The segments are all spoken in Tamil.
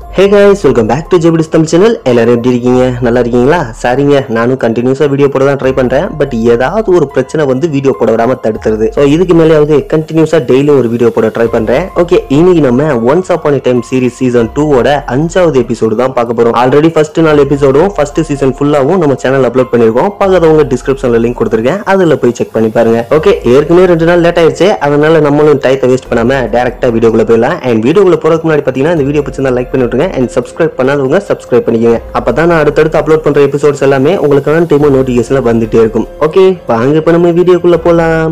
hey guys welcome back to ஜெபிடிஸ் தமிழ் சேனல் எல்லாரும் எப்படி இருக்கீங்க நல்லா இருக்கீங்களா சரிங்க நானும் கண்டினியூஸா வீடியோ போட தான் ட்ரை பண்றேன் பட் ஏதாவது ஒரு பிரச்சனை வந்து வீடியோ போட விடாம தடுத்துருது ஸோ இதுக்கு மேலேயாவது கண்டினியூஸா டெய்லி ஒரு வீடியோ போட ட்ரை பண்றேன் ஓகே இன்னைக்கு நம்ம once upon time series season டூவோட அஞ்சாவது எபிசோடு தான் பார்க்க போறோம் ஆல்ரெடி ஃபர்ஸ்ட் நாலு எபிசோடும் ஃபர்ஸ்ட் சீசன் ஃபுல்லாவும் நம்ம சேனல் அப்லோட் பண்ணிருக்கோம் பார்க்காதவங்க டிஸ்கிரிப்ஷன்ல லிங்க் கொடுத்துருக்கேன் அதுல போய் செக் பண்ணி பாருங்க ஓகே ஏற்கனவே ரெண்டு நாள் லேட் ஆயிடுச்சு அதனால நம்மளும் டைத்தை வேஸ்ட் பண்ணாம டேரக்டா வீடியோக்குள்ள போயிடலாம் அண்ட் வீடியோக்குள்ள போறதுக்கு முன்னாடி பாத்தீங்கன்னா இந்த வீடியோ பிடிச்சிருந்தா லைக் பண்ணி விட்டுருங்க அண்ட் சப்ஸ்கிரைப் பண்ணாதவங்க சப்ஸ்கிரைப் பண்ணிக்கோங்க அப்பதான் நான் அடுத்தடுத்து அப்லோட் பண்ற எபிசோட்ஸ் எல்லாமே உங்களுக்கான டைமும் நோட்டிஃபிகேஷன்ல வந்துட்டே இருக்கும் ஓகே வாங்க இப்ப நம்ம வீடியோக்குள்ள போலாம்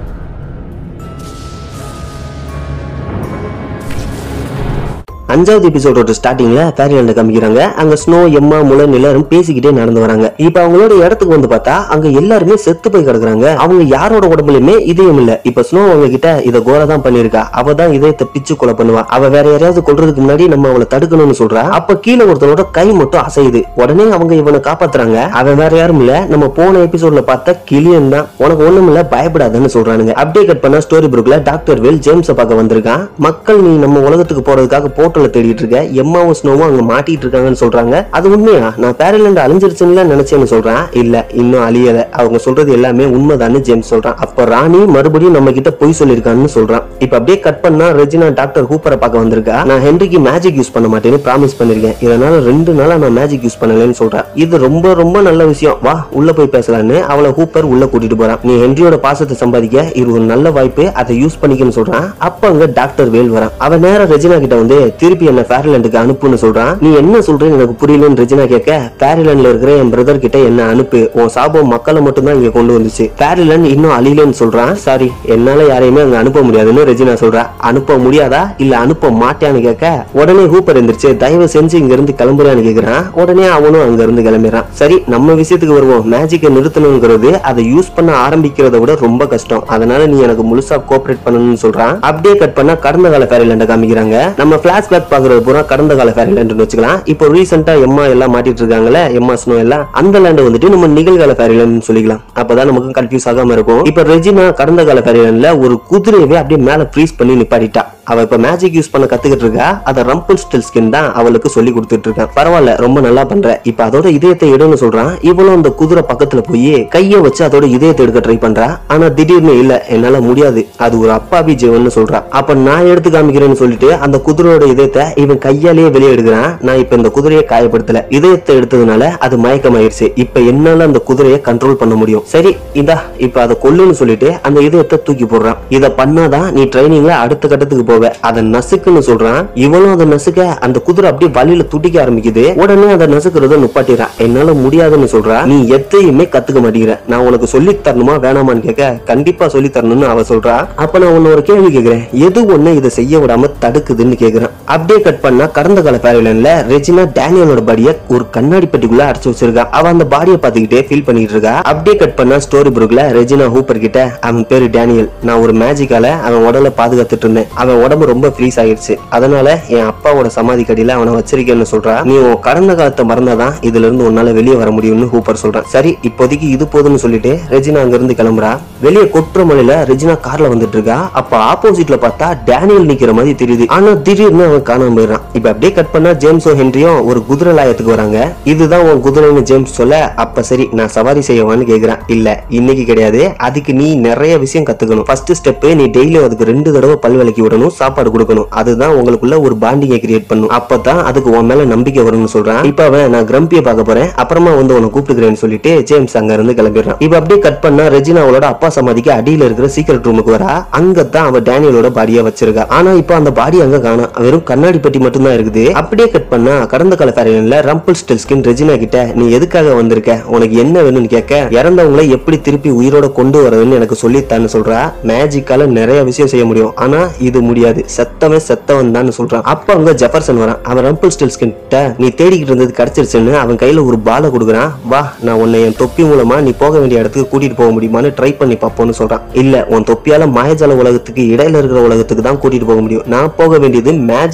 அஞ்சாவது எபிசோடோட ஸ்டார்டிங்ல ஃபேரிலாண்ட காமிக்கிறாங்க அங்க ஸ்னோ எம்மா முலன் எல்லாரும் பேசிக்கிட்டே நடந்து வராங்க இப்ப அவங்களோட இடத்துக்கு வந்து பார்த்தா அங்க எல்லாருமே செத்து போய் கிடக்குறாங்க அவங்க யாரோட உடம்புலயுமே இதயம் இல்ல இப்ப ஸ்னோ அவங்க கிட்ட இத கோரா தான் பண்ணிருக்கா அவ தான் இதயத்தை பிச்சு கொலை பண்ணுவா அவ வேற யாரையாவது கொல்றதுக்கு முன்னாடி நம்ம அவளை தடுக்கணும்னு சொல்றா அப்ப கீழே ஒருத்தனோட கை மட்டும் அசையுது உடனே அவங்க இவனை காப்பாத்துறாங்க அவன் வேற யாரும் இல்ல நம்ம போன எபிசோட்ல பார்த்த கிளியன் தான் உனக்கு ஒண்ணும் இல்ல பயப்படாதன்னு சொல்றானுங்க அப்படியே கட் பண்ண ஸ்டோரி புக்ல டாக்டர் வேல் ஜேம்ஸ பார்க்க வந்திருக்கான் மக்கள் நீ நம்ம உலகத்துக்கு போறதுக்காக போர்ட்டல தேடிட்டு இருக்க எம்மாவும் ஸ்னோவும் அங்க மாட்டிட்டு இருக்காங்கன்னு சொல்றாங்க அது உண்மையா நான் பேரலாண்ட் அழிஞ்சிருச்சுன்னு நினைச்சேன்னு சொல்றான் இல்ல இன்னும் அழியல அவங்க சொல்றது எல்லாமே உண்மைதான்னு ஜேம்ஸ் சொல்றான் அப்ப ராணி மறுபடியும் நம்ம கிட்ட பொய் சொல்லிருக்கான்னு சொல்றான் இப்ப அப்படியே கட் பண்ணா ரெஜினா டாக்டர் ஹூப்பரை பார்க்க வந்திருக்கா நான் ஹென்ரிக்கு மேஜிக் யூஸ் பண்ண மாட்டேன்னு ப்ராமிஸ் பண்ணிருக்கேன் இதனால ரெண்டு நாளா நான் மேஜிக் யூஸ் பண்ணலன்னு சொல்றேன் இது ரொம்ப ரொம்ப நல்ல விஷயம் வா உள்ள போய் பேசலான்னு அவளை ஹூப்பர் உள்ள கூட்டிட்டு போறான் நீ ஹென்ரியோட பாசத்தை சம்பாதிக்க இது ஒரு நல்ல வாய்ப்பு அதை யூஸ் பண்ணிக்கன்னு சொல்றான் அப்ப அங்க டாக்டர் வேல் வரான் அவன் நேரா ரெஜினா கிட்ட வந்து திருப்பி என்ன ஃபேரிலாண்டுக்கு அனுப்புன்னு சொல்றான் நீ என்ன சொல்றேன்னு எனக்கு புரியலன்னு ரெஜினா கேட்க ஃபேரிலாண்ட்ல இருக்கிற என் பிரதர் கிட்ட என்ன அனுப்பு உன் சாபம் மக்களை மட்டும் தான் இங்க கொண்டு வந்துச்சு ஃபேரிலாண்ட் இன்னும் அழியலன்னு சொல்றான் சாரி என்னால யாரையுமே அங்க அனுப்ப முடியாதுன்னு ரெஜினா சொல்றா அனுப்ப முடியாதா இல்ல அனுப்ப மாட்டியான்னு கேட்க உடனே ஹூப்பர் எந்திரிச்சு தயவு செஞ்சு இங்க இருந்து கிளம்புறியான்னு கேக்குறான் உடனே அவனும் அங்க இருந்து கிளம்பிடுறான் சரி நம்ம விஷயத்துக்கு வருவோம் மேஜிக்கை நிறுத்தணுங்கிறது அதை யூஸ் பண்ண ஆரம்பிக்கிறத விட ரொம்ப கஷ்டம் அதனால நீ எனக்கு முழுசா கோஆபரேட் பண்ணணும்னு சொல்றான் அப்படியே கட் பண்ணா கடந்த கால ஃபேரிலாண்ட காமிக்கிறாங்க நம்ம பிளாஷ்பேக் பாக்குறது பூரா கடந்த கால ஃபேரிலாண்ட்னு வச்சுக்கலாம் இப்போ ரீசெண்டா எம்மா எல்லாம் மாட்டிட்டு இருக்காங்கல்ல எம்மா ஸ்னோ எல்லாம் அந்த லேண்ட் வந்துட்டு நம்ம நிகழ்கால ஃபேரிலாண்ட் சொல்லிக்கலாம் அப்பதான் நமக்கு கன்ஃபியூஸ் ஆகாம இருக்கும் இப்போ ரெஜினா கடந்த கால ஃபேரிலாண்ட்ல ஒரு குதிரையவே அப்படியே மேல ஃப்ரீஸ் பண்ணி நிப்பாட்டிட்டா அவ இப்ப மேஜிக் யூஸ் பண்ண கத்துக்கிட்டு இருக்கா அத ரம்பிள் ஸ்டில் ஸ்கின் தான் அவளுக்கு சொல்லி கொடுத்துட்டு இருக்கான் பரவாயில்ல ரொம்ப நல்லா பண்ற இப்ப அதோட இதயத்தை எடுன்னு சொல்றான் இவளும் அந்த குதிரை பக்கத்துல போய் கைய வச்சு அதோட இதயத்தை எடுக்க ட்ரை பண்றா ஆனா திடீர்னு இல்ல என்னால முடியாது அது ஒரு அப்பாவி ஜீவன் சொல்றா அப்ப நான் எடுத்து காமிக்கிறேன்னு சொல்லிட்டு அந்த குதிரையோட இதயத்தை இவன் கையாலேயே வெளியே எடுக்கிறான் நான் இப்ப இந்த குதிரையை காயப்படுத்தல இதயத்தை எடுத்ததுனால அது மயக்கமாயிருச்சு இப்ப என்னால அந்த குதிரையை கண்ட்ரோல் பண்ண முடியும் சரி இதா இப்ப அதை கொல்லுன்னு சொல்லிட்டு அந்த இதயத்தை தூக்கி போடுறான் இத பண்ணாதான் நீ ட்ரைனிங்ல அடுத்த கட்டத்துக்கு போவ அதை நசுக்குன்னு சொல்றான் இவனும் அதை நசுக்க அந்த குதிரை அப்படியே வழியில துடிக்க ஆரம்பிக்குது உடனே அதை நசுக்கிறத நுப்பாட்டிடுறான் என்னால முடியாதுன்னு சொல்றா நீ எதையுமே கத்துக்க மாட்டேங்கிற நான் உனக்கு சொல்லி தரணுமா வேணாமான்னு கேட்க கண்டிப்பா சொல்லி தரணும்னு அவ சொல்றா அப்ப நான் உன்ன ஒரு கேள்வி கேக்குறேன் எது ஒண்ணு இதை செய்ய விடாம தடுக்குதுன்னு கேக்குறேன் அப்படியே கட் பண்ணா கடந்த கால பேரலன்ல ரெஜினா டேனியலோட பாடிய ஒரு கண்ணாடி பெட்டிக்குள்ள அடைச்சு வச்சிருக்கா அவ அந்த பாடியை பார்த்துக்கிட்டே ஃபீல் பண்ணிட்டு இருக்கா அப்படியே கட் பண்ணா ஸ்டோரி புக்ல ரெஜினா ஹூப்பர் கிட்ட அவன் பேரு டேனியல் நான் ஒரு மேஜிக்கால அவன் உடலை பாதுகாத்துட்டு இருந்தேன் அவன் உடம்பு ரொம்ப ஃப்ரீஸ் ஆயிடுச்சு அதனால என் அப்பாவோட சமாதி கடியில அவனை வச்சிருக்கேன்னு சொல்றா நீ உன் கடந்த காலத்தை மறந்தாதான் இதுல இருந்து உன்னால வெளியே வர முடியும்னு ஹூப்பர் சொல்றான் சரி இப்போதைக்கு இது போதும்னு சொல்லிட்டு ரெஜினா அங்க இருந்து கிளம்புறா வெளியே கொற்ற மலையில ரெஜினா கார்ல வந்துட்டு இருக்கா அப்ப ஆப்போசிட்ல பார்த்தா டேனியல் நிக்கிற மாதிரி தெரியுது ஆனா திடீர்னு அவன் காணாம போயிடுறான் இப்ப அப்படியே கட் பண்ணா ஜேம்ஸோ ஹென்ரியும் ஒரு குதிரை லாயத்துக்கு வராங்க இதுதான் உன் குதிரைன்னு ஜேம்ஸ் சொல்ல அப்ப சரி நான் சவாரி செய்யவான்னு கேக்குறான் இல்ல இன்னைக்கு கிடையாது அதுக்கு நீ நிறைய விஷயம் கத்துக்கணும் ஃபர்ஸ்ட் ஸ்டெப் நீ டெய்லி அதுக்கு ரெண்டு தடவை பல் விளக்கி விடணும் சாப்பாடு கொடுக்கணும் அதுதான் உங்களுக்குள்ள ஒரு பாண்டிங்கை கிரியேட் பண்ணும் அப்பதான் அதுக்கு உன் மேல நம்பிக்கை வரும்னு சொல்றான் இப்ப அவன் நான் கிரம்பிய பார்க்க போறேன் அப்புறமா வந்து உன்னை கூப்பிட்டுக்கிறேன்னு சொல்லிட்டு ஜேம்ஸ் அங்க இருந்து கிளம்பிடுறான் இப்ப அப்படியே கட் பண்ணா ரெஜினா அவளோட அப்பா சமாதிக்கு அடியில இருக்கிற சீக்கிரட் ரூமுக்கு வரா அங்கதான் அவ டேனியலோட பாடியை வச்சிருக்கா ஆனா இப்ப அந்த பாடி அங்க காணும் வெறும் கண்ணாடி பெட்டி மட்டும் தான் இருக்குது அப்படியே கட் பண்ணா கடந்த கால ஃபேரியன்ல ரம்பிள் ஸ்டில் ஸ்கின் ரெஜினா கிட்ட நீ எதுக்காக வந்திருக்க உனக்கு என்ன வேணும்னு கேட்க இறந்தவங்களை எப்படி திருப்பி உயிரோட கொண்டு வரதுன்னு எனக்கு சொல்லித்தான்னு சொல்றா மேஜிக்கால நிறைய விஷயம் செய்ய முடியும் ஆனா இது முடியாது செத்தவன் செத்தவன் தான் சொல்றான் அப்ப அங்க ஜெஃபர்சன் வரான் அவன் ரம்பிள் ஸ்டில் ஸ்கின் கிட்ட நீ தேடிக்கிட்டு இருந்தது கிடைச்சிருச்சுன்னு அவன் கையில ஒரு பாலை கொடுக்குறான் வா நான் உன்னை என் தொப்பி மூலமா நீ போக வேண்டிய இடத்துக்கு கூட்டிட்டு போக முடியுமான்னு ட்ரை பண்ணி பார்ப்போம்னு சொல்றான் இல்ல உன் தொப்பியால மாயஜால உலகத்துக்கு இடையில இருக்கிற உலகத்துக்கு தான் கூட்டிட்டு போக முடியும் நான் போக வேண்டியது மேஜிக்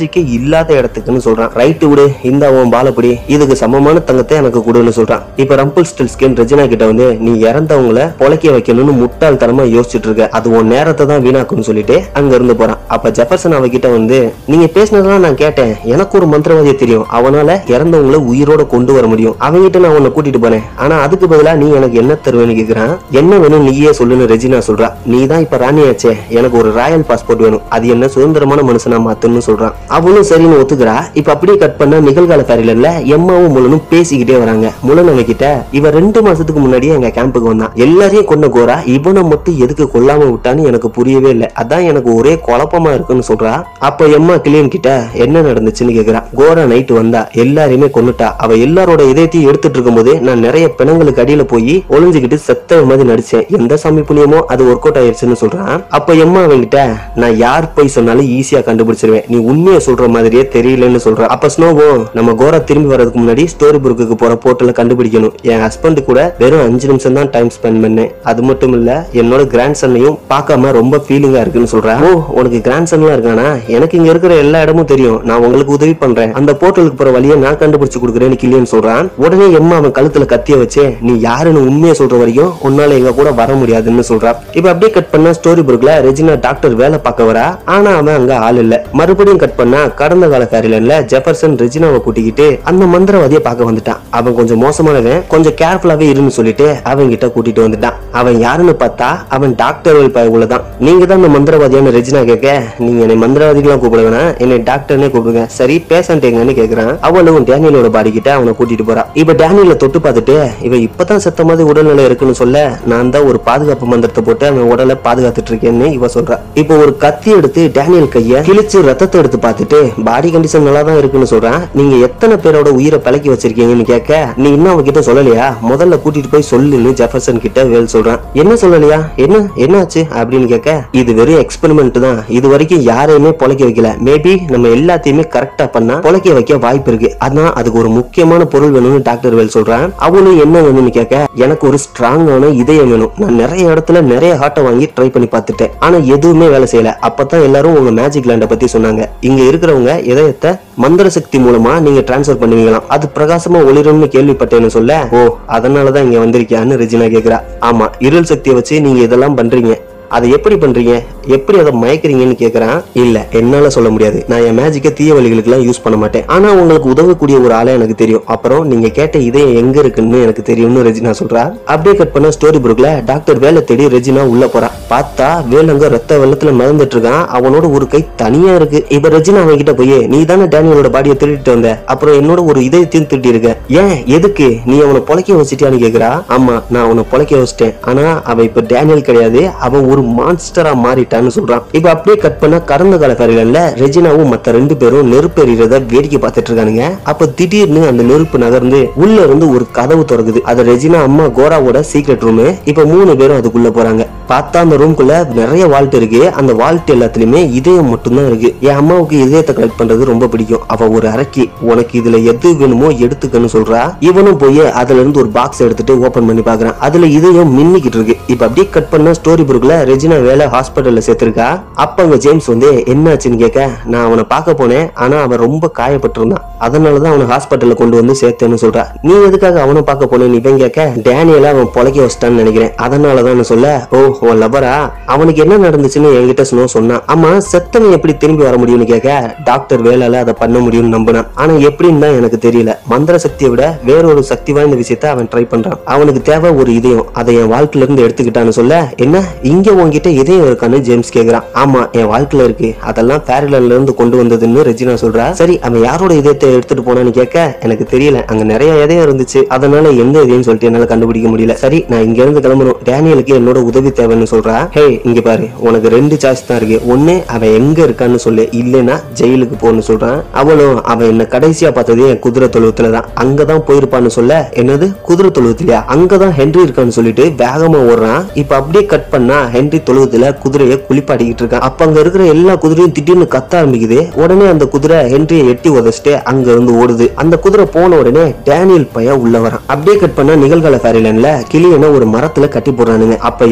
நம்பிக்கை இல்லாத இடத்துக்குன்னு சொல்றான் ரைட்டு விடு இந்த அவன் பாலப்படி இதுக்கு சமமான தங்கத்தை எனக்கு கொடுன்னு சொல்றான் இப்ப ரம்பிள் ஸ்டில்ஸ்கின் ரெஜினா கிட்ட வந்து நீ இறந்தவங்கள பொழைக்க வைக்கணும்னு முட்டாள்தனமா யோசிச்சுட்டு இருக்க அது உன் நேரத்தை தான் வீணாக்கும்னு சொல்லிட்டு அங்க இருந்து போறான் அப்ப ஜெஃபர்சன் அவகிட்ட வந்து நீங்க பேசினதெல்லாம் நான் கேட்டேன் எனக்கு ஒரு மந்திரவாதியை தெரியும் அவனால இறந்தவங்கள உயிரோட கொண்டு வர முடியும் அவங்கிட்ட நான் உன்னை கூட்டிட்டு போனேன் ஆனா அதுக்கு பதிலா நீ எனக்கு என்ன தருவேன்னு கேக்குறான் என்ன வேணும் நீயே சொல்லுன்னு ரெஜினா சொல்றா நீ தான் இப்ப ராணியாச்சே எனக்கு ஒரு ராயல் பாஸ்போர்ட் வேணும் அது என்ன சுதந்திரமான மனுஷனா மாத்துன்னு சொல்றான் அவளும் சரின்னு ஒத்துக்கிறா இப்ப அப்படியே கட் பண்ண நிகழ்கால ஃபேரிலர்ல எம்மாவும் முலனும் பேசிக்கிட்டே வராங்க முலன் அவகிட்ட இவ ரெண்டு மாசத்துக்கு முன்னாடியே எங்க கேம்புக்கு வந்தான் எல்லாரையும் கொண்ட கோரா இவனை மட்டும் எதுக்கு கொல்லாம விட்டான்னு எனக்கு புரியவே இல்லை அதான் எனக்கு ஒரே குழப்பமா இருக்குன்னு சொல்றா அப்ப எம்மா கிளியன் கிட்ட என்ன நடந்துச்சுன்னு கேக்குறா கோரா நைட்டு வந்தா எல்லாரையுமே கொன்னுட்டா அவ எல்லாரோட இதயத்தையும் எடுத்துட்டு இருக்கும்போது நான் நிறைய பிணங்களுக்கு அடியில போய் ஒளிஞ்சுக்கிட்டு செத்த மாதிரி நடிச்சேன் எந்த சாமி புண்ணியமோ அது ஒர்க் அவுட் ஆயிடுச்சுன்னு சொல்றான் அப்ப எம்மா அவங்கிட்ட நான் யார் போய் சொன்னாலும் ஈஸியா கண்டுபிடிச்சிருவேன் நீ உண்மையை சொல்ற மாதிரியே தெரியலன்னு சொல்றான் அப்ப ஸ்னோவோ நம்ம கோரா திரும்பி வர்றதுக்கு முன்னாடி ஸ்டோரி புக்குக்கு போற போர்ட்டல கண்டுபிடிக்கணும் என் ஹஸ்பண்ட் கூட வெறும் அஞ்சு நிமிஷம் தான் டைம் ஸ்பெண்ட் பண்ணேன் அது மட்டும் இல்ல என்னோட கிராண்ட் சன்னையும் பார்க்காம ரொம்ப ஃபீலிங்கா இருக்குன்னு சொல்றேன் ஓ உனக்கு கிராண்ட் சன்லாம் இருக்கானா எனக்கு இங்க இருக்கிற எல்லா இடமும் தெரியும் நான் உங்களுக்கு உதவி பண்றேன் அந்த போர்ட்டலுக்கு போற வழியை நான் கண்டுபிடிச்சு கொடுக்குறேன்னு கிளியன் சொல்றான் உடனே எம்மா அவன் கழுத்துல கத்திய வச்சு நீ யாருன்னு உண்மையை சொல்ற வரைக்கும் உன்னால எங்க கூட வர முடியாதுன்னு சொல்றான் இப்ப அப்படியே கட் பண்ணா ஸ்டோரி புக்ல ரெஜினா டாக்டர் வேலை பார்க்க வரா ஆனா அவன் அங்க ஆள் இல்ல மறுபடியும் கட் பண்ணா கடந்த கால ஃபேரிலன்ல ஜெஃபர்சன் ரெஜினாவை கூட்டிக்கிட்டு அந்த மந்திரவாதியை பார்க்க வந்துட்டான் அவன் கொஞ்சம் மோசமானவன் கொஞ்சம் கேர்ஃபுல்லாவே இருன்னு சொல்லிட்டு அவன் கிட்ட கூட்டிட்டு வந்துட்டான் அவன் யாருன்னு பார்த்தா அவன் டாக்டர் தான் நீங்க தான் அந்த மந்திரவாதியான ரெஜினா கேட்க நீங்க என்னை மந்திரவாதிகளாம் கூப்பிட வேணாம் என்னை டாக்டர்னே கூப்பிடுங்க சரி பேஷண்ட் எங்கன்னு கேக்குறான் அவளும் டேனியலோட பாடி கிட்ட அவனை கூட்டிட்டு போறா இப்ப டேனியல தொட்டு பார்த்துட்டு இவ இப்பதான் செத்த மாதிரி உடல்நிலை இருக்குன்னு சொல்ல நான் தான் ஒரு பாதுகாப்பு மந்திரத்தை போட்டு அவன் உடலை பாதுகாத்துட்டு இருக்கேன்னு இவ சொல்றா இப்போ ஒரு கத்தி எடுத்து டேனியல் கைய கிழிச்சு ரத்தத்தை எடுத்து பார்த்துட்டு பாடி கண்டிஷன் நல்லா தான் இருக்குன்னு சொல்றான் நீங்க எத்தனை பேரோட உயிரை பழக்கி வச்சிருக்கீங்கன்னு கேட்க நீ இன்னும் அவகிட்ட சொல்லலையா முதல்ல கூட்டிட்டு போய் சொல்லுன்னு ஜெஃபர்சன் கிட்ட வேல் சொல்றான் என்ன சொல்லலையா என்ன என்னாச்சு அப்படின்னு கேட்க இது வெறும் எக்ஸ்பெரிமெண்ட் தான் இது வரைக்கும் யாரையுமே பொழைக்க வைக்கல மேபி நம்ம எல்லாத்தையுமே கரெக்டா பண்ணா பொழைக்க வைக்க வாய்ப்பு இருக்கு அதான் அதுக்கு ஒரு முக்கியமான பொருள் வேணும்னு டாக்டர் வேல் சொல்றான் அவனும் என்ன வேணும்னு கேட்க எனக்கு ஒரு ஸ்ட்ராங்கான இதயம் வேணும் நான் நிறைய இடத்துல நிறைய ஹார்ட்டை வாங்கி ட்ரை பண்ணி பார்த்துட்டேன் ஆனா எதுவுமே வேலை செய்யல அப்பதான் எல்லாரும் உங்க மேஜிக் லேண்ட பத்தி சொன்னாங்க இங்க இருக்கிறவங்க இதயத்தை மந்திர சக்தி மூலமா நீங்க டிரான்ஸ்ஃபர் பண்ணுவீங்களாம் அது பிரகாசமா ஒளிரும்னு கேள்விப்பட்டேன்னு சொல்ல ஓ அதனாலதான் இங்க வந்திருக்கியான்னு ரெஜினா கேக்குறா ஆமா இருள் சக்தியை வச்சு நீங்க இதெல்லாம் பண்றீங்க அதை எப்படி பண்றீங்க எப்படி அதை மயக்கிறீங்கன்னு கேக்குறான் இல்ல என்னால சொல்ல முடியாது நான் என் மேஜிக்கை தீய வழிகளுக்கு எல்லாம் யூஸ் பண்ண மாட்டேன் ஆனா உங்களுக்கு உதவக்கூடிய ஒரு ஆளை எனக்கு தெரியும் அப்புறம் நீங்க கேட்ட இதயம் எங்க இருக்குன்னு எனக்கு தெரியும்னு ரெஜினா சொல்றா அப்படியே கட் பண்ண ஸ்டோரி புக்ல டாக்டர் வேலை தேடி ரெஜினா உள்ள போறா பார்த்தா வேலங்க ரத்த வெள்ளத்துல மிதந்துட்டு இருக்கான் அவனோட ஒரு கை தனியா இருக்கு இப்ப ரெஜினா அவன் கிட்ட போய் நீ தானே டேனியலோட பாடியை திருடிட்டு வந்த அப்புறம் என்னோட ஒரு இதயத்தையும் திருடி இருக்க ஏன் எதுக்கு நீ அவனை பொழைக்க வச்சிட்டியான்னு கேக்குறா ஆமா நான் அவனை பொழைக்க வச்சிட்டேன் ஆனா அவன் இப்ப டேனியல் கிடையாது அவன் ஒரு மான்ஸ்டரா மாறிட்டான்னு சொல்றான் இப்ப அப்படியே கட் பண்ண கடந்த கால ஃபேரிலன்ல ரெஜினாவும் மத்த ரெண்டு பேரும் நெருப்பு எறிகிறத வேடிக்கை பார்த்துட்டு இருக்கானுங்க அப்ப திடீர்னு அந்த நெருப்பு நகர்ந்து உள்ள இருந்து ஒரு கதவு திறக்குது அது ரெஜினா அம்மா கோராவோட சீக்ரெட் ரூம் இப்ப மூணு பேரும் அதுக்குள்ள போறாங்க பார்த்தா அந்த ரூம்குள்ள நிறைய வால்ட் இருக்கு அந்த வால்ட் எல்லாத்துலயுமே இதயம் மட்டும்தான் இருக்கு என் அம்மாவுக்கு இதயத்தை கலெக்ட் பண்றது ரொம்ப பிடிக்கும் அவ ஒரு அரக்கி உனக்கு இதுல எது வேணுமோ எடுத்துக்கன்னு சொல்றா இவனும் போய் அதுல இருந்து ஒரு பாக்ஸ் எடுத்துட்டு ஓபன் பண்ணி பாக்குறான் அதுல இதயம் மின்னிக்கிட்டு இருக்கு இப்ப அப்படியே கட் பண்ண ஸ்டோரி புக்ல ரெஜினா வேலை ஹாஸ்பிட்டல்ல சேர்த்திருக்கா அப்ப அங்க ஜேம்ஸ் வந்து என்னாச்சுன்னு கேட்க நான் அவனை பார்க்க போனேன் ஆனா அவன் ரொம்ப காயப்பட்டிருந்தான் அதனாலதான் அவனை ஹாஸ்பிட்டல்ல கொண்டு வந்து சேர்த்தேன்னு சொல்றா நீ எதுக்காக அவனை பார்க்க போனேன்னு இவன் கேட்க டேனியல அவன் பொழைக்க வச்சிட்டான்னு நினைக்கிறேன் அதனாலதான் சொல்ல ஓ உன் லபரா அவனுக்கு என்ன நடந்துச்சுன்னு என்கிட்ட ஸ்னோ சொன்னான் ஆமா செத்தவன் எப்படி திரும்பி வர முடியும்னு கேட்க டாக்டர் வேலால அதை பண்ண முடியும்னு நம்பினான் ஆனா எப்படின்னு தான் எனக்கு தெரியல மந்திர சக்தியை விட வேறொரு சக்தி வாய்ந்த விஷயத்த அவன் ட்ரை பண்றான் அவனுக்கு தேவை ஒரு இதயம் அதை என் வாழ்க்கையில இருந்து எடுத்துக்கிட்டான்னு சொல்ல என்ன இங்க உன்கிட்ட இதயம் இருக்கான்னு ஜேம்ஸ் கேக்குறான் ஆமா என் வாழ்க்கையில இருக்கு அதெல்லாம் பேரலன்ல இருந்து கொண்டு வந்ததுன்னு ரெஜினா சொல்றா சரி அவன் யாரோட இதயத்தை எடுத்துட்டு போனான்னு கேட்க எனக்கு தெரியல அங்க நிறைய இதயம் இருந்துச்சு அதனால எந்த இதயம் சொல்லிட்டு என்னால கண்டுபிடிக்க முடியல சரி நான் இங்க இருந்து கிளம்பணும் டேனியலுக்கு என்னோட உதவி தேவைன்னு சொல்றா ஹே இங்க பாரு உனக்கு ரெண்டு சாய்ஸ் தான் இருக்கு ஒண்ணு அவன் எங்க இருக்கான்னு சொல்லு இல்லைன்னா ஜெயிலுக்கு போன்னு சொல்றான் அவளும் அவன் என்ன கடைசியா பார்த்தது என் குதிரை தொழுவத்துல தான் அங்கதான் போயிருப்பான்னு சொல்ல என்னது குதிரை தொழுவத்திலயா அங்கதான் ஹென்றி இருக்கான்னு சொல்லிட்டு வேகமா ஓடுறான் இப்ப அப்படியே கட் பண்ணா ஹென்றி தொழுவத்துல குதிரையை குளிப்பாடிக்கிட்டு இருக்கான் அப்ப அங்க இருக்கிற எல்லா குதிரையும் திடீர்னு கத்த ஆரம்பிக்குது உடனே அந்த குதிரை ஹென்ரியை எட்டி உதச்சிட்டு அங்க இருந்து ஓடுது அந்த குதிரை போன உடனே டேனியல் பையன் உள்ள வரான் அப்படியே கட் பண்ணா நிகழ்கால ஃபேரிலன்ல கிளியனை ஒரு மரத்துல கட்டி போடுறானுங்க அப்ப எம்மா ஒரு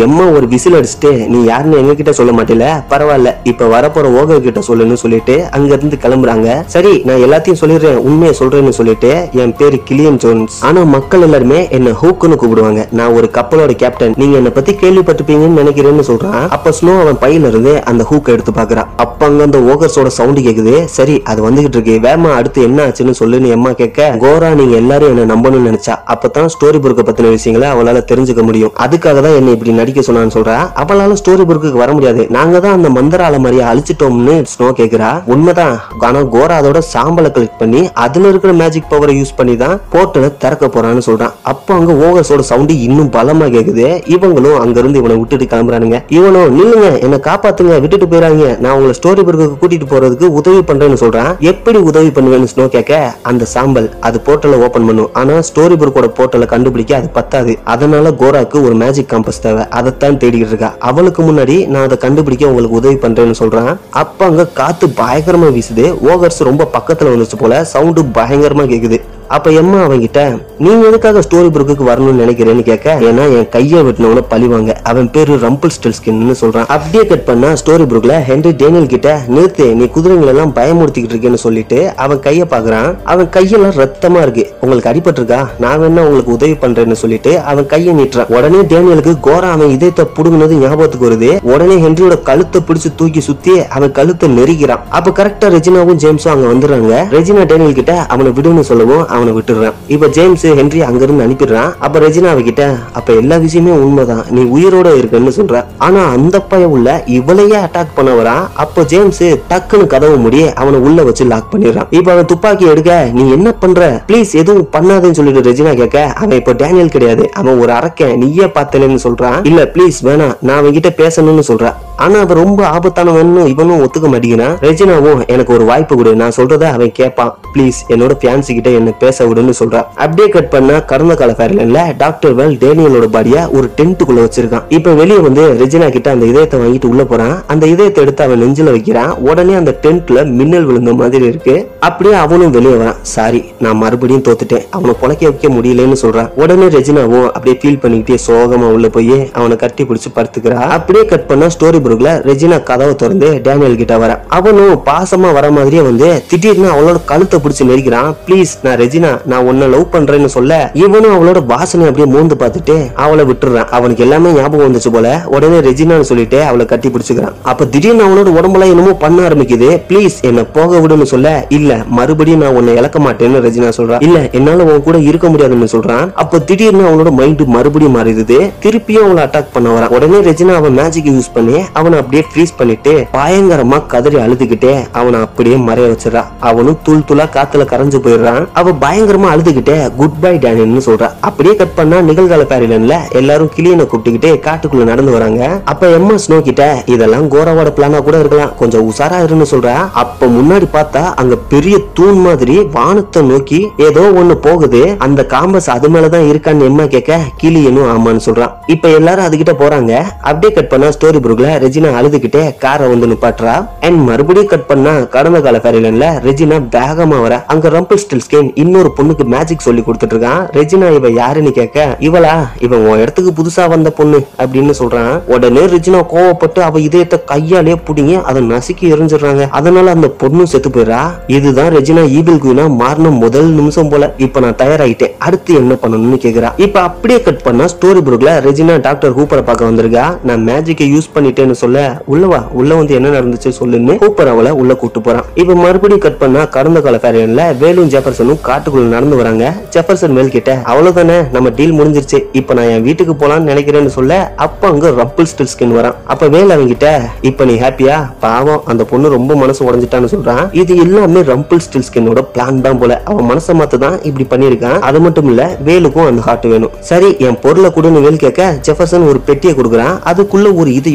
ஒரு விசில் அடிச்சுட்டு நீ யாருன்னு எங்க கிட்ட சொல்ல மாட்டேல பரவாயில்ல இப்ப வரப்போற ஓகர் கிட்ட சொல்லுன்னு சொல்லிட்டு அங்க இருந்து கிளம்புறாங்க சரி நான் எல்லாத்தையும் சொல்லிடுறேன் உண்மையை சொல்றேன்னு சொல்லிட்டு என் பேரு கிளியன் ஜோன்ஸ் ஆனா மக்கள் எல்லாருமே என்ன ஹூக்குன்னு கூப்பிடுவாங்க நான் ஒரு கப்பலோட கேப்டன் நீங்க என்ன பத்தி கேள்விப்பட்டிருப்பீங்கன்னு நினைக்கிறேன்னு சொல்றான் அப்ப ஸ்னோ அவன் பையில இருந்து அந்த ஹூக்கை எடுத்து பாக்குறான் அப்ப அங்க அந்த ஓகர்ஸோட சவுண்ட் கேக்குது சரி அது வந்துகிட்டு இருக்கு வேமா அடுத்து என்ன ஆச்சுன்னு சொல்லுன்னு எம்மா கேட்க கோரா நீங்க எல்லாரும் என்ன நம்பணும்னு நினைச்சா அப்பதான் ஸ்டோரி புருக்க பத்தின விஷயங்களை அவளால தெரிஞ்சுக்க முடியும் அதுக்காக தான் என்ன இப்படி நடிக்க சொன்னான்னு சொல்றா அவளால ஸ்டோரி புருக்குக்கு வர முடியாது நாங்க தான் அந்த மந்திரால மாதிரியா அழிச்சிட்டோம்னு ஸ்னோ கேக்குறா உண்மைதான் ஆனா கோரா அதோட சாம்பலை கலெக்ட் பண்ணி அதுல இருக்கிற மேஜிக் பவரை யூஸ் பண்ணி தான் போர்ட்டலை திறக்க போறான்னு சொல்றான் அப்போ அங்க ஓகர்ஸோட சவுண்ட் இன்னும் பலமா கேக்குது இவங்களும் அங்க இருந்து இவனை விட்டுட்டு கிளம்புறானுங்க இவனும் நில்லுங்க என்ன காப்பாத்துங்க விட்டுட்டு போயிறாங்க நான் உங்களை ஸ்டோரி புருக்குக்கு கூட்டிட்டு போறதுக்கு உதவி பண்றேன்னு சொல்றான் எப்படி உதவி பண்ணுவேன்னு ஸ்னோ கேட்க அந்த சாம்பல் அது போர்ட்டலை ஓபன் பண்ணும் ஆனா ஸ்டோரி புருக்கோட போர்ட்டலை கண்டுபிடிக்க அது பத்தாது அதனால கோராக்கு ஒரு மேஜிக் காம்பஸ் தேவை அதைத்தான் தேடிக்கிட்டு இருக்கா அவளுக்கு முன்னாடி நான் அதை கண்டுபிடிக்க உங்களுக்கு உதவி பண்றேன்னு சொல்றான் அப்ப அங்க காத்து பயங்கரமா வீசுது ஓகர்ஸ் ரொம்ப பக்கத்துல வந்துச்சு போல சவுண்டு பயங்கரமா கேக்குது அப்ப எம்மா அவன்கிட்ட நீங்க எதுக்காக ஸ்டோரி புருக்குக்கு வரணும்னு நினைக்கிறேன்னு கேட்க ஏன்னா என் கையை வெட்டினவன பழிவாங்க அவன் பேரு ரம்பிள் ஸ்டில் ஸ்கின்னு சொல்றான் அப்படியே கட் பண்ணா ஸ்டோரி புருக்ல ஹென்ரி டேனியல் கிட்ட நிறுத்து நீ குதிரைங்களை எல்லாம் பயமுறுத்திக்கிட்டு இருக்கேன்னு சொல்லிட்டு அவன் கைய பாக்குறான் அவன் கையெல்லாம் ரத்தமா இருக்கு உங்களுக்கு அடிபட்டிருக்கா நான் வேணா உங்களுக்கு உதவி பண்றேன்னு சொல்லிட்டு அவன் கையை நீட்டுறான் உடனே டேனியலுக்கு கோரா அவன் இதயத்தை புடுங்கினது ஞாபகத்துக்கு வருது உடனே ஹென்ரியோட கழுத்தை பிடிச்சு தூக்கி சுத்தி அவன் கழுத்தை நெருக்கிறான் அப்ப கரெக்டா ரெஜினாவும் ஜேம்ஸும் அங்க வந்துடுறாங்க ரெஜினா டேனியல் கிட்ட அவனை விடுன்னு சொல்லவும் அவனை விட்டுடுறான் இப்ப ஜேம்ஸ் ஹென்றி அங்கிருந்து அனுப்பிடுறான் அப்ப ரெஜினா அவகிட்ட அப்ப எல்லா விஷயமே உண்மைதான் நீ உயிரோட இருக்கன்னு சொல்ற ஆனா அந்த பையன் உள்ள இவளையே அட்டாக் பண்ண வரான் அப்போ ஜேம்ஸ் டக்குன்னு கதவு மூடி அவனை உள்ள வச்சு லாக் பண்ணிடுறான் இப்ப அவன் துப்பாக்கி எடுக்க நீ என்ன பண்ற ப்ளீஸ் எதுவும் பண்ணாதேன்னு சொல்லிட்டு ரெஜினா கேட்க அவன் இப்போ டேனியல் கிடையாது அவன் ஒரு அரக்கன் நீயே பார்த்தலேன்னு சொல்றான் இல்ல ப்ளீஸ் வேணாம் நான் அவன்கிட்ட பேசணும்னு சொல்றான் ஆனா அவன் ரொம்ப ஆபத்தானவன்னு இவனும் ஒத்துக்க மாட்டேங்கிறான் ரெஜினாவும் எனக்கு ஒரு வாய்ப்பு கொடு நான் சொல்றத அவன் கேட்பான் ப்ளீஸ் என்னோட fiancé கிட்ட என்ன பேச விடுன்னு சொல்றான் அப்படியே கட் பண்ண கடந்த கால ஃபேர்லைன்ல டாக்டர் வெல் டேனியலோட பாடியா ஒரு டென்ட்டுக்குள்ள வச்சிருக்கான் இப்ப வெளியே வந்து ரெஜினா கிட்ட அந்த இதயத்தை வாங்கிட்டு உள்ள போறான் அந்த இதயத்தை எடுத்து அவன் நெஞ்சில வைக்கிறான் உடனே அந்த டென்ட்ல மின்னல் விழுந்த மாதிரி இருக்கு அப்படியே அவனும் வெளியே வரான் சாரி நான் மறுபடியும் தோத்துட்டேன் அவனை பொழைக்க வைக்க முடியலன்னு சொல்றான் உடனே ரெஜினாவும் அப்படியே ஃபீல் பண்ணிக்கிட்டே சோகமா உள்ள போய் அவனை கட்டி பிடிச்சு படுத்துக்கிறா அப்படியே கட் பண்ண ஸ்டோரி புருக்ல ரெஜினா கதவை திறந்து டேனியல் கிட்ட வர அவனும் பாசமா வர மாதிரியே வந்து திடீர்னு அவளோட கழுத்தை பிடிச்சு நெரிக்கிறான் ப்ளீஸ் நான் ரெஜினா நான் உன்னை லவ் பண்றேன்னு சொல்ல இவனும் அவளோட வாசனை அப்படியே மூந்து பார்த்துட்டு அவளை விட்டுறான் அவனுக்கு எல்லாமே ஞாபகம் வந்துச்சு போல உடனே ரெஜினான்னு சொல்லிட்டு அவளை கட்டி பிடிச்சுக்கிறான் அப்ப திடீர்னு அவனோட உடம்புல என்னமோ பண்ண ஆரம்பிக்குது ப்ளீஸ் என்ன போக விடுன்னு சொல்ல இல்ல மறுபடியும் நான் உன்னை இழக்க மாட்டேன்னு ரெஜினா சொல்றான் இல்ல என்னால உன் கூட இருக்க முடியாதுன்னு சொல்றான் அப்ப திடீர்னு அவனோட மைண்ட் மறுபடியும் மாறிடுது திருப்பியும் அவளை அட்டாக் பண்ண வரான் உடனே ரெஜினா அவன் மேஜிக் யூஸ் பண்ணி அவனை அப்படியே ஃப்ரீஸ் பண்ணிட்டு பயங்கரமா கதறி அழுதுகிட்டே அவனை அப்படியே மறைய வச்சிடறா அவனும் தூள் தூளா காத்துல கரைஞ்சு போயிடுறான் அவ பயங்கரமா அழுதுகிட்டே குட் பை டேனியல்னு சொல்றா அப்படியே கட் பண்ணா நிகழ்கால பேரிலன்ல எல்லாரும் கிளியனை கூப்பிட்டுக்கிட்டே காட்டுக்குள்ள நடந்து வராங்க அப்ப எம்மா ஸ்னோ கிட்ட இதெல்லாம் கோராவோட பிளானா கூட இருக்கலாம் கொஞ்சம் உசாரா இருன்னு சொல்றா அப்ப முன்னாடி பார்த்தா அங்க பெரிய தூண் மாதிரி வானத்தை நோக்கி ஏதோ ஒண்ணு போகுது அந்த காம்பஸ் அது மேலதான் இருக்கான்னு எம்மா கேட்க கிளியனும் ஆமான்னு சொல்றான் இப்ப எல்லாரும் அதுகிட்ட போறாங்க அப்படியே கட் பண்ணா ஸ்டோரி புருக்ல ரெஜினா அழுதுகிட்டே காரை வந்து நிப்பாட்டுறா அண்ட் மறுபடியும் கட் பண்ணா கடந்த கால ஃபேரிலன்ல ரெஜினா வேகமா வர அங்க ரம்பிள் ஸ்டில் ஸ்கேன் இன்னொரு பொண்ணுக்கு மேஜிக் சொல்லி கொடுத்துட்டு இருக்கான் ரெஜினா இவ யாருன்னு கேட்க இவளா இவன் உன் இடத்துக்கு புதுசா வந்த பொண்ணு அப்படின்னு சொல்றான் உடனே ரெஜினா கோவப்பட்டு அவ இதயத்தை கையாலே புடிங்கி அதை நசுக்கி எரிஞ்சிடுறாங்க அதனால அந்த பொண்ணும் செத்து போயிடுறா இதுதான் ரெஜினா ஈபிள் குயினா மாறின முதல் நிமிஷம் போல இப்ப நான் தயாராயிட்டேன் அடுத்து என்ன பண்ணணும்னு கேக்குறா இப்ப அப்படியே கட் பண்ணா ஸ்டோரி புருக்ல ரெஜினா டாக்டர் ஹூப்பரை பார்க்க வந்திருக்கா நான் மேஜிக்கை யூஸ் பண்ணிட்டேன்னு சொல்ல உள்ள வா உள்ள வந்து என்ன நடந்துச்சு சொல்லுன்னு ஹூப்பர் அவளை உள்ள கூட்டு போறான் இப்ப மறுபடியும் கட் பண்ணா கடந்த கால ஃபேரியன்ல வேலும் ஜெஃபர்சனும் காட்டுக்குள்ள நடந்து வராங்க ஜெஃபர்சன் மேல் கிட்ட அவ்வளவுதானே நம்ம டீல் முடிஞ்சிருச்சு இப்ப நான் என் வீட்டுக்கு போலாம்னு நினைக்கிறேன்னு சொல்ல அப்ப அங்க ரப்பிள் ஸ்டில் ஸ்கின் வரான் அப்ப வேல் அவங்கிட்ட இப்ப நீ ஹாப்பியா பாவம் அந்த பொண்ணு ரொம்ப மனசு உடைஞ்சிட்டான்னு சொல்றான் இது எல்லாமே ரம்பிள் ஸ்டில் ஸ்கின்னோட பிளான் தான் போல அவன் மனசை மாத்த தான் இப்படி பண்ணிருக்கான் அது மட்டும் இல்ல வேலுக்கும் அந்த ஹார்ட் வேணும் சரி என் பொருளை கொடுன்னு வேல் கேட்க ஜெஃபர்சன் ஒரு பெட்டியை கொடுக்குறான் அதுக்குள்ள ஒரு இதயம் மின்னி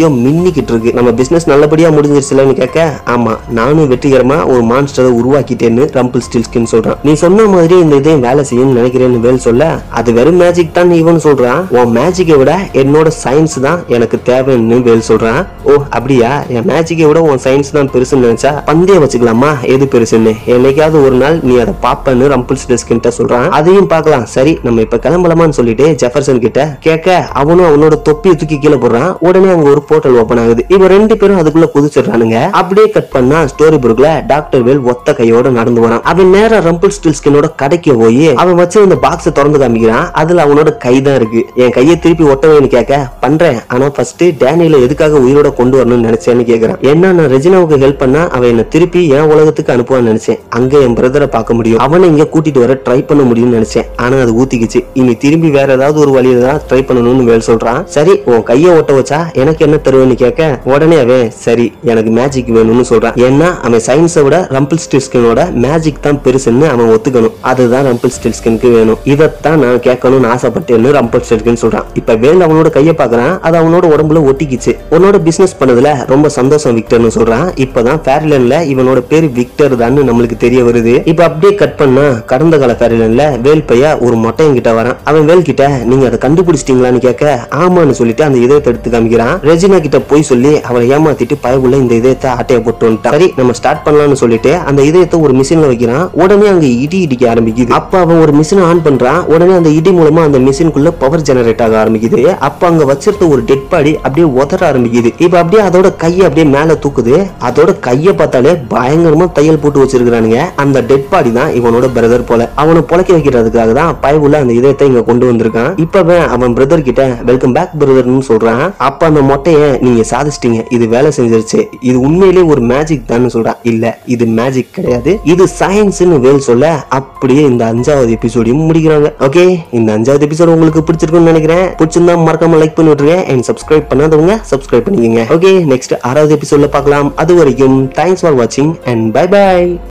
இயங்கிக்கிட்டு இருக்கு நம்ம பிசினஸ் நல்லபடியா முடிஞ்சிருச்சுலன்னு கேட்க ஆமா நானும் வெற்றிகரமா ஒரு மான்ஸ்டரை உருவாக்கிட்டேன்னு ரம்பிள் ஸ்டில்ஸ்கின் சொல்றான் நீ சொன்ன மாதிரி இந்த இதையும் வேலை செய்யும்னு நினைக்கிறேன்னு வேல் சொல்ல அது வெறும் மேஜிக் தான் இவன் சொல்றான் உன் மேஜிக்கை விட என்னோட சயின்ஸ் தான் எனக்கு தேவைன்னு வேல் சொல்றான் ஓ அப்படியா என் மேஜிக்கை விட உன் சயின்ஸ் தான் பெருசுன்னு நினைச்சா பந்தய வச்சுக்கலாமா எது பெருசுன்னு என்னைக்காவது ஒரு நாள் நீ அதை பாப்பன்னு ரம்பிள் ஸ்டில்ஸ்கின் சொல்றான் அதையும் பார்க்கலாம் சரி நம்ம இப்ப கிளம்பலாமான்னு சொல்லிட்டு ஜெஃபர்சன் கிட்ட கேட்க அவனும் அவனோட தொப்பியை தூக்கி கீழே போடுறான் உடனே அங்க ஒரு போர்ட்டல் ஓபன் ஆகுது இவ ரெண்டு பேரும் அதுக்குள்ள குதிச்சிடுறானுங்க அப்படியே கட் பண்ணா ஸ்டோரி புக்ல டாக்டர் வேல் ஒத்த கையோட நடந்து வரான் அவன் நேரா ரம்பிள் ஸ்டில்ஸ்கினோட கடைக்கு போய் அவன் வச்சிருந்த பாக்ஸ திறந்து காமிக்கிறான் அதுல அவனோட கை தான் இருக்கு என் கையை திருப்பி ஒட்டவேன்னு கேட்க பண்றேன் ஆனா ஃபர்ஸ்ட் டேனியில எதுக்காக உயிரோட கொண்டு வரணும்னு நினைச்சேன்னு கேக்குறான் என்ன நான் ரெஜினாவுக்கு ஹெல்ப் பண்ணா அவன் என்ன திருப்பி என் உலகத்துக்கு அனுப்புவான்னு நினைச்சேன் அங்க என் பிரதரை பார்க்க முடியும் அவனை இங்க கூட்டிட்டு வர ட்ரை பண்ண முடியும்னு நினைச்சேன் ஆனா அது ஊத்திக்கிச்சு இனி திரும்பி வேற ஏதாவது ஒரு வழியில தான் ட்ரை பண்ணணும்னு வேல் சொல்றான் சரி உன் கையை ஒட்ட வச்சா எனக்கு என்ன தருவேன்னு கேட்க உடனே அவன் சரி எனக்கு மேஜிக் வேணும்னு சொல்றான் ஏன்னா அவன் சயின்ஸை விட ரம்பிள் ஸ்டில்ஸ்கினோட மேஜிக் தான் பெருசுன்னு அவன் ஒத்துக்கணும் அதுதான் ரம்பிள் ஸ்டில்ஸ்கினுக்கு வேணும் இதைத்தான் நான் கேட்கணும்னு ஆசைப்பட்டேன்னு ரம்பிள் ஸ்டில்ஸ்கின் சொல்றான் இப்ப வேல் அவனோட கையை பாக்குறான் அது அவனோட உடம்புல ஒட்டிக்கிச்சு உன்னோட பிசினஸ் பண்ணதுல ரொம்ப சந்தோஷம் விக்டர்னு சொல்றான் இப்பதான் ஃபேரிலன்ல இவனோட பேரு விக்டர் தான் நம்மளுக்கு தெரிய வருது இப்ப அப்படியே கட் பண்ணா கடந்த கால ஃபேரிலன்ல வேல் பையா ஒரு மொட்டையன் கிட்ட வரான் அவன் வேல் கிட்ட நீங்க அதை கண்டுபிடிச்சிட்டீங்களான்னு கேட்க ஆமான்னு சொல்லிட்டு அந்த இதயத்தை எடுத்து காமிக்கிறான் ரெஜினா கிட்ட போய் சொல்லி அவளை ஏமாத்திட்டு பயவுள்ள இந்த இதயத்தை ஆட்டைய போட்டு வந்துட்டான் சரி நம்ம ஸ்டார்ட் பண்ணலாம்னு சொல்லிட்டு அந்த இதயத்தை ஒரு மிஷின்ல வைக்கிறான் உடனே அங்க இடி இடிக்க ஆரம்பிக்குது அப்ப அவன் ஒரு மிஷினை ஆன் பண்றான் உடனே அந்த இடி மூலமா அந்த மிஷினுக்குள்ள பவர் ஜெனரேட் ஆக ஆரம்பிக்குது அப்ப அங்க வச்சிருந்த ஒரு டெட் பாடி அப்படியே உதற ஆரம்பிக்குது இப்ப அப்படியே அதோட கையை அப்படியே மேல தூக்குது அதோட கையை பார்த்தாலே பயங்கரமா தையல் போட்டு வச்சிருக்கானுங்க அந்த டெட் பாடி தான் இவனோட பிரதர் போல அவனை பொழைக்க வைக்கிறதுக்காக தான் பயவுள்ள அந்த இதயத்தை இங்க கொண்டு வந்திருக்கான் இப்பவே அவன் பிரதர் கிட்ட வெல்கம் பேக் பிரதர்னு சொல்றான் அப்ப அந்த மொட்டைய நீங்க சாதிச்சிட்டீங்க இது வேலை செஞ்சிருச்சு இது உண்மையிலேயே ஒரு மேஜிக் தான் சொல்றான் இல்ல இது மேஜிக் கிடையாது இது சயின்ஸ்னு வேல் சொல்ல அப்படியே இந்த அஞ்சாவது எபிசோடையும் முடிக்கிறாங்க ஓகே இந்த அஞ்சாவது எபிசோட் உங்களுக்கு பிடிச்சிருக்கும்னு நினைக்கிறேன் பிடிச்சிருந்தா மறக்காம லைக் பண்ணி விட்டுருங்க அண்ட் சப்ஸ்கிரைப் பண்ணாதவங்க சப்ஸ்கிரைப் பண்ணிக்கங்க ஓகே நெக்ஸ்ட் ஆறாவது எபிசோட்ல பார்க்கலாம் அது வரைக்கும் தேங்க்ஸ் ஃபார் வாட்சிங் அண்ட் பை பை